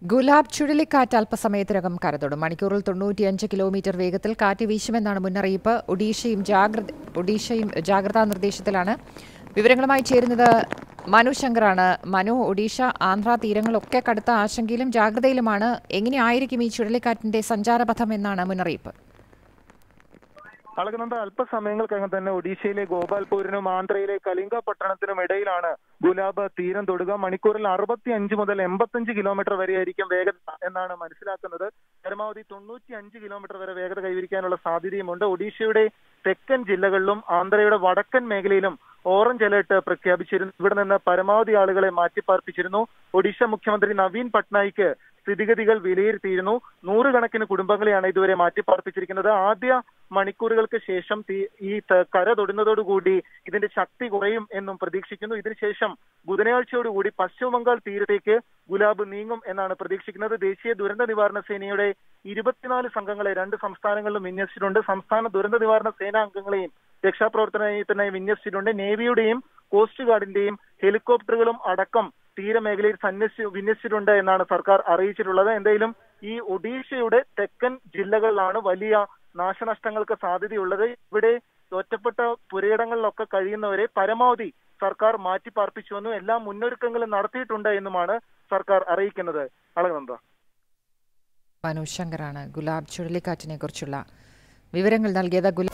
ഗുലാബ് ചുഴലിക്കാറ്റ് അല്പസമയത്തിനകം കരതൊടും മണിക്കൂറിൽ തൊണ്ണൂറ്റിയഞ്ച് കിലോമീറ്റർ വേഗത്തിൽ കാറ്റ് വീശുമെന്നാണ് മുന്നറിയിപ്പ് ഒഡീഷയും ജാഗ്രത ഒഡീഷയും ജാഗ്രതാ നിർദ്ദേശത്തിലാണ് വിവരങ്ങളുമായി ചേരുന്നത് മനു ശങ്കറാണ് മനു ഒഡീഷ ആന്ധ്ര തീരങ്ങളൊക്കെ കടുത്ത ആശങ്കയിലും ജാഗ്രതയിലുമാണ് എങ്ങനെയായിരിക്കും ഈ ചുഴലിക്കാറ്റിന്റെ സഞ്ചാരപഥം എന്നാണ് മുന്നറിയിപ്പ് അളകുന്നത് അല്പസമയങ്ങൾക്കകം തന്നെ ഒഡീഷയിലെ ഗോപാൽപൂരിനും ആന്ധ്രയിലെ കലിംഗ പട്ടണത്തിനും ഇടയിലാണ് ഗുലാബ് തീരം തൊടുക മണിക്കൂറിൽ അറുപത്തി അഞ്ച് മുതൽ എൺപത്തഞ്ച് കിലോമീറ്റർ വരെയായിരിക്കും വേഗത എന്നാണ് മനസ്സിലാക്കുന്നത് പരമാവധി തൊണ്ണൂറ്റി അഞ്ച് കിലോമീറ്റർ വരെ വേഗത കൈവരിക്കാനുള്ള സാധ്യതയുമുണ്ട് ഒഡീഷയുടെ തെക്കൻ ജില്ലകളിലും ആന്ധ്രയുടെ വടക്കൻ മേഖലയിലും ഓറഞ്ച് അലേർട്ട് പ്രഖ്യാപിച്ചിരുന്നു ഇവിടെ നിന്ന് പരമാവധി ആളുകളെ മാറ്റിപ്പാർപ്പിച്ചിരുന്നു ഒഡീഷ മുഖ്യമന്ത്രി നവീൻ പട്നായിക്ക് സ്ഥിതിഗതികൾ വിലയിരുത്തിയിരുന്നു നൂറുകണക്കിന് കുടുംബങ്ങളെയാണ് ഇതുവരെ മാറ്റിപ്പാർപ്പിച്ചിരിക്കുന്നത് ആദ്യ മണിക്കൂറുകൾക്ക് ശേഷം തീ- ഈ ത- കര തൊടുന്നതോടുകൂടി ഇതിന്റെ ശക്തി കുറയും എന്നും പ്രതീക്ഷിക്കുന്നു ഇതിനുശേഷം ബുധനാഴ്ചയോടുകൂടി പശ്ചിമ ബംഗാൾ തീരത്തേക്ക് ഗുലാബ് നീങ്ങും എന്നാണ് പ്രതീക്ഷിക്കുന്നത് ദേശീയ ദുരന്ത നിവാരണ സേനയുടെ ഇരുപത്തിനാല് സംഘങ്ങളെ രണ്ട് സംസ്ഥാനങ്ങളിലും വിന്യസിച്ചിട്ടുണ്ട് സംസ്ഥാന ദുരന്ത നിവാരണ സേനാ അംഗങ്ങളെയും രക്ഷാപ്രവർത്തനത്തിനായി വിന്യസിച്ചിട്ടുണ്ട് നേവിയുടെയും കോസ്റ്റ് ഗാർഡിന്റെയും ഹെലികോപ്റ്ററുകളും അടക്കം തീരമേഖലയിൽ സന്യസി വിന്യസിച്ചിട്ടുണ്ട് എന്നാണ് സർക്കാർ അറിയിച്ചിട്ടുള്ളത് എന്തായാലും ഈ ഒഡീഷയുടെ തെക്കൻ ജില്ലകളിലാണ് വലിയ നാശനഷ്ടങ്ങൾക്ക് സാധ്യതയുള്ളത് ഇവിടെ ഒറ്റപ്പെട്ട പുരയിടങ്ങളിലൊക്കെ കഴിയുന്നവരെ പരമാവധി സർക്കാർ മാറ്റിപ്പാർപ്പിച്ചുവെന്നും എല്ലാ മുന്നൊരുക്കങ്ങളും നടത്തിയിട്ടുണ്ട് എന്നുമാണ് സർക്കാർ അറിയിക്കുന്നത് അളകനന്ദ മനു ശങ്കറാണ് ഗുലാബ് ചുഴലിക്കാറ്റിനെ കുറിച്ചുള്ള വിവരങ്ങൾ നൽകിയത് ഗുലാബ്